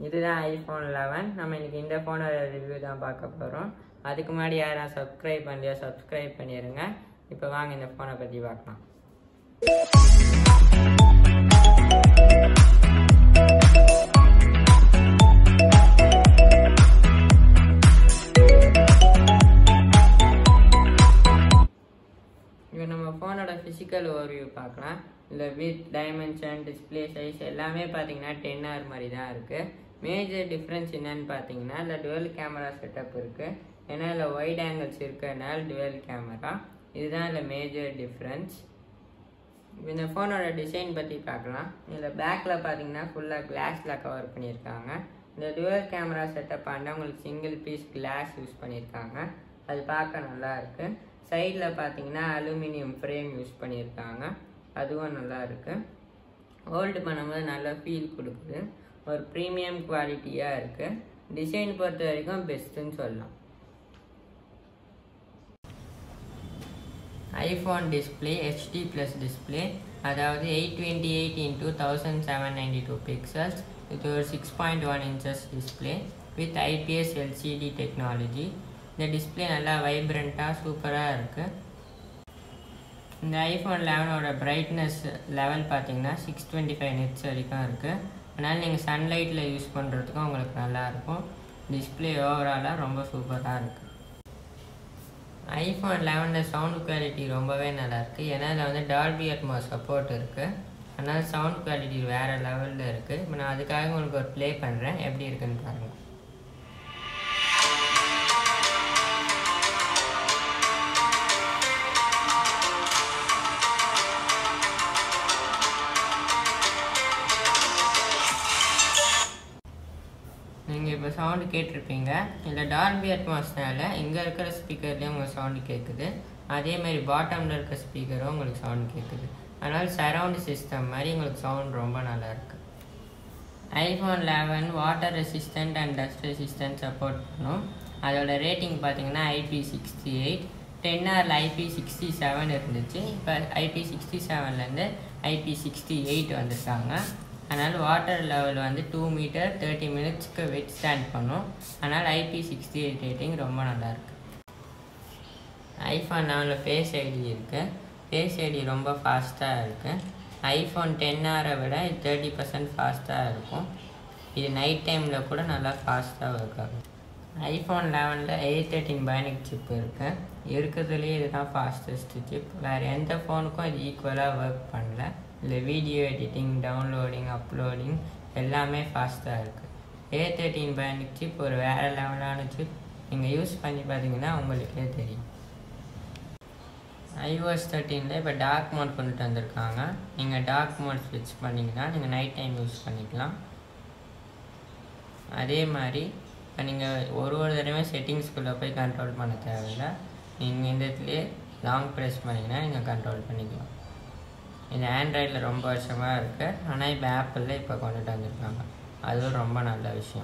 இதுதான் iPhone eleven நம்ம இன்னைக்கு இந்த ஃபோனோட ரிவ்யூ தான் பார்க்க போகிறோம் அதுக்கு முன்னாடி யாரும் சப்ஸ்கிரைப் பண்ணலையோ சப்ஸ்கிரைப் பண்ணிடுங்க இப்போ வாங்க இந்த ஃபோனை பற்றி பார்க்கலாம் இப்போ நம்ம ஃபோனோட ஃபிசிக்கல் ஓவர்வியூ பார்க்கலாம் இல்லை வித் டைமென்ஷன் டிஸ்பிளே சைஸ் எல்லாமே பார்த்தீங்கன்னா டென் ஆர் மாதிரி தான் இருக்குது மேஜர் டிஃப்ரென்ஸ் என்னன்னு பார்த்தீங்கன்னா இல்லை டுவெல் கேமரா செட்டப் இருக்குது ஏன்னா இதில் ஒயிட் ஆங்கிள்ஸ் இருக்கிறதுனால டுவெல் கேமரா இதுதான் இதில் மேஜர் டிஃப்ரென்ஸ் இந்த ஃபோனோட டிசைன் பற்றி பார்க்கலாம் இதில் பேக்கில் பார்த்தீங்கன்னா ஃபுல்லாக கிளாஸில் கவர் பண்ணியிருக்காங்க இந்த டுவெல் கேமரா செட்டப் ஆண்டா உங்களுக்கு சிங்கிள் பீஸ் கிளாஸ் யூஸ் பண்ணியிருக்காங்க அது பார்க்க நல்லா இருக்கு சைடில் பார்த்தீங்கன்னா அலுமினியம் ஃப்ரேம் யூஸ் பண்ணியிருக்காங்க அதுவும் நல்லா இருக்கு ஹோல்டு பண்ணும்போது நல்லா ஃபீல் கொடுக்குது ஒரு ப்ரீமியம் குவாலிட்டியாக இருக்குது டிசைன் பொறுத்த வரைக்கும் பெஸ்ட்டுன்னு சொல்லலாம் iPhone display HD plus display அதாவது eight twenty eight into thousand seven ninety two pixels இது ஒரு six point one inches display with IPS LCD technology இந்த டிஸ்பிளே நல்லா வைப்ரண்ட்டாக சூப்பராக இருக்குது இந்த ஐஃபோன் லெவனோட பிரைட்னஸ் லெவல் பார்த்தீங்கன்னா சிக்ஸ் டுவெண்ட்டி ஃபைவ் நிட்ஸ் வரைக்கும் இருக்குது அதனால் நீங்கள் சன்லைட்டில் யூஸ் பண்ணுறதுக்கும் உங்களுக்கு நல்லாயிருக்கும் டிஸ்பிளே ஓவராலாக ரொம்ப சூப்பராக இருக்குது ஐஃபோன் லெவனில் சவுண்ட் குவாலிட்டி ரொம்பவே நல்லாயிருக்கு ஏன்னா இதில் வந்து டால்பி அட்மாஸ் சப்போர்ட் இருக்குது அதனால் சவுண்ட் குவாலிட்டி வேறு லெவலில் இருக்குது இப்போ நான் அதுக்காக உங்களுக்கு ஒரு ப்ளே பண்ணுறேன் எப்படி இருக்குன்னு பாருங்கள் நீங்கள் இப்போ சவுண்டு கேட்டிருப்பீங்க இல்லை டால்பி அட்மாஸ்னால இங்கே இருக்கிற ஸ்பீக்கர்லேயும் உங்களுக்கு சவுண்டு கேட்குது அதே மாதிரி பாட்டமில் இருக்க ஸ்பீக்கரும் உங்களுக்கு சவுண்ட் கேட்குது அதனால் சரவுண்ட் சிஸ்டம் மாதிரி உங்களுக்கு சவுண்ட் ரொம்ப நல்லா இருக்கு iPhone eleven water resistant and dust resistant support பண்ணும் அதோட ரேட்டிங் பார்த்தீங்கன்னா ஐபி சிக்ஸ்டி எயிட் டென் ஆரில் ஐபி சிக்ஸ்டி செவன் இருந்துச்சு இப்போ ஐபி சிக்ஸ்டி செவன்லேருந்து ஐபி சிக்ஸ்டி எயிட் வந்திருக்காங்க அதனால் வாட்டர் லெவல் வந்து டூ மீட்டர் தேர்ட்டி மினிட்ஸ்க்கு வெட் ஸ்டாண்ட் பண்ணும் அதனால் ஐபி சிக்ஸ்டி எயிட் ரேட்டிங் ரொம்ப நல்லாயிருக்கு ஐஃபோன் லெவனில் ஃபேஸ் ஐடி இருக்குது ஃபேஸ் ஐடி ரொம்ப ஃபாஸ்ட்டாக இருக்குது ஐஃபோன் டென் ஆரை விட இது தேர்ட்டி பர்சன்ட் ஃபாஸ்ட்டாக இருக்கும் இது நைட் டைமில் கூட நல்லா ஃபாஸ்ட்டாக ஒர்க் ஆகும் ஐஃபோன் லெவனில் எயிட் தேர்ட்டின் பைனிக் சிப் இருக்குது இருக்கிறதுலேயே இதுதான் ஃபாஸ்டஸ்ட் சிப் வேறு எந்த ஃபோனுக்கும் இது ஈக்குவலாக ஒர்க் பண்ணல இல்லை வீடியோ எடிட்டிங் டவுன்லோடிங் அப்லோடிங் எல்லாமே ஃபாஸ்ட்டாக இருக்குது ஏ தேர்ட்டின் பைனிக் சிப் ஒரு வேறு லெவலான சிப் நீங்கள் யூஸ் பண்ணி பார்த்தீங்கன்னா உங்களுக்கே தெரியும் ஐஓஎஸ் தேர்ட்டீனில் இப்போ டார்க் மோட் கொண்டுட்டு வந்திருக்காங்க நீங்கள் டார்க் மோட் ஸ்விட்ச் பண்ணிங்கன்னா நீங்கள் நைட் டைம் யூஸ் பண்ணிக்கலாம் அதே மாதிரி இப்போ நீங்கள் ஒரு ஒரு தடவை செட்டிங்ஸ்குள்ளே போய் கண்ட்ரோல் பண்ண தேவையில்லை நீங்கள் இந்த இடத்துலையே லாங் ப்ரெஸ் பண்ணிங்கன்னா நீங்கள் கண்ட்ரோல் பண்ணிக்கலாம் இது ஆண்ட்ராய்டில் ரொம்ப வருஷமாக இருக்குது ஆனால் இப்போ ஆப்பிளில் இப்போ கொண்டுட்டு வந்திருக்காங்க அதுவும் ரொம்ப நல்ல விஷயம்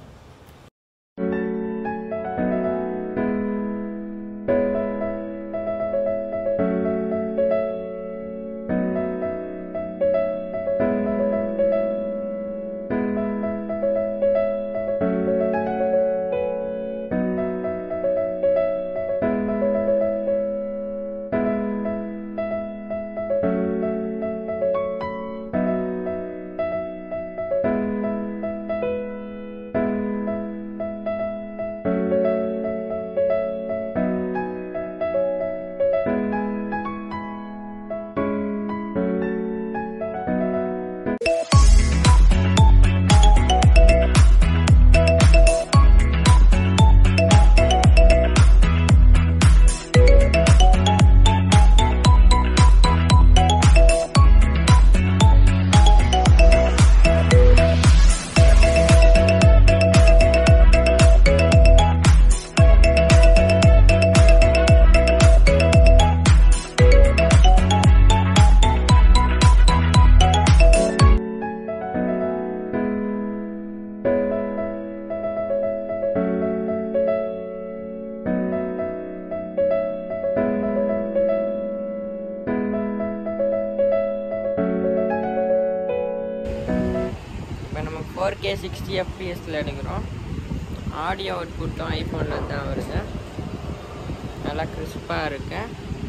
ஃபோர் கே சிக்ஸ்டி எஃப்பிஎஸில் எடுக்கிறோம் ஆடியோ அவுட்புட்டும் ஐஃபோனில் தான் வருது நல்லா கிறிஸ்பாக இருக்கு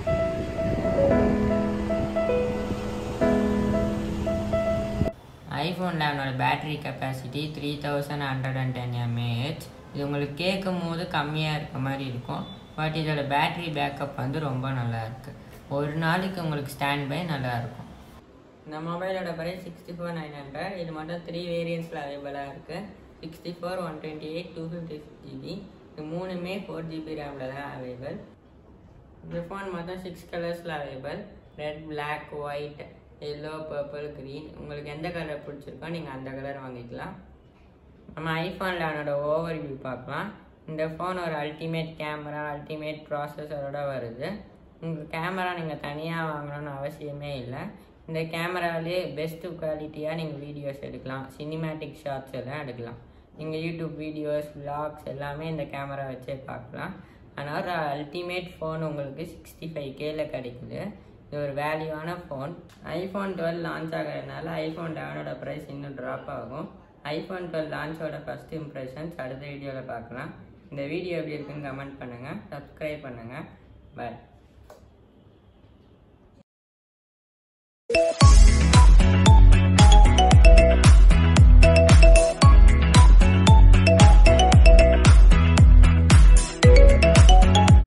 ஐஃபோன் லெவனோட battery capacity three thousand hundred and ten mAh இது உங்களுக்கு கேட்கும் போது கம்மியாக இருக்க மாதிரி இருக்கும் பட் இதோட பேட்டரி பேக்கப் வந்து ரொம்ப நல்லா இருக்கு ஒரு நாளைக்கு உங்களுக்கு ஸ்டாண்ட் பை நல்லா இருக்கும் இந்த மொபைலோட price sixty four nine hundred இது மட்டும் த்ரீ வேரியன்ஸில் அவைலபிளாக இருக்குது sixty four one twenty eight two fifty six GB இது மூணுமே ஃபோர் ஜிபி ரேமில் தான் அவைலபிள் இந்த ஃபோன் மொத்தம் சிக்ஸ் கலர்ஸில் available red black white yellow purple green உங்களுக்கு எந்த கலர் பிடிச்சிருக்கோ நீங்கள் அந்த கலர் வாங்கிக்கலாம் நம்ம ஐஃபோன் லெவனோட ஓவர் வியூ பார்க்கலாம் இந்த ஃபோன் ஒரு அல்டிமேட் கேமரா அல்டிமேட் ப்ராசஸரோட வருது உங்கள் கேமரா நீங்கள் தனியாக வாங்கணும்னு அவசியமே இல்லை இந்த கேமராலே பெஸ்ட்டு குவாலிட்டியாக நீங்கள் வீடியோஸ் எடுக்கலாம் சினிமேட்டிக் ஷாட்ஸ் எல்லாம் எடுக்கலாம் நீங்கள் யூடியூப் வீடியோஸ் vlogs எல்லாமே இந்த கேமரா வச்சே பார்க்கலாம் ஆனால் ஒரு அல்டிமேட் ஃபோன் உங்களுக்கு சிக்ஸ்டி ஃபைவ் கேல கிடைக்குது இது ஒரு வேல்யூவான ஃபோன் ஐஃபோன் டுவெல் லான்ச் ஆகிறதுனால ஐஃபோன் லெவனோட ப்ரைஸ் இன்னும் ட்ராப் ஆகும் ஐஃபோன் டுவெல் லான்ச்சோட ஃபஸ்ட் இம்ப்ரெஷன்ஸ் அடுத்த வீடியோவில் பார்க்கலாம் இந்த வீடியோ எப்படி இருக்குன்னு கமெண்ட் பண்ணுங்கள் சப்ஸ்கிரைப் பண்ணுங்கள் பாய்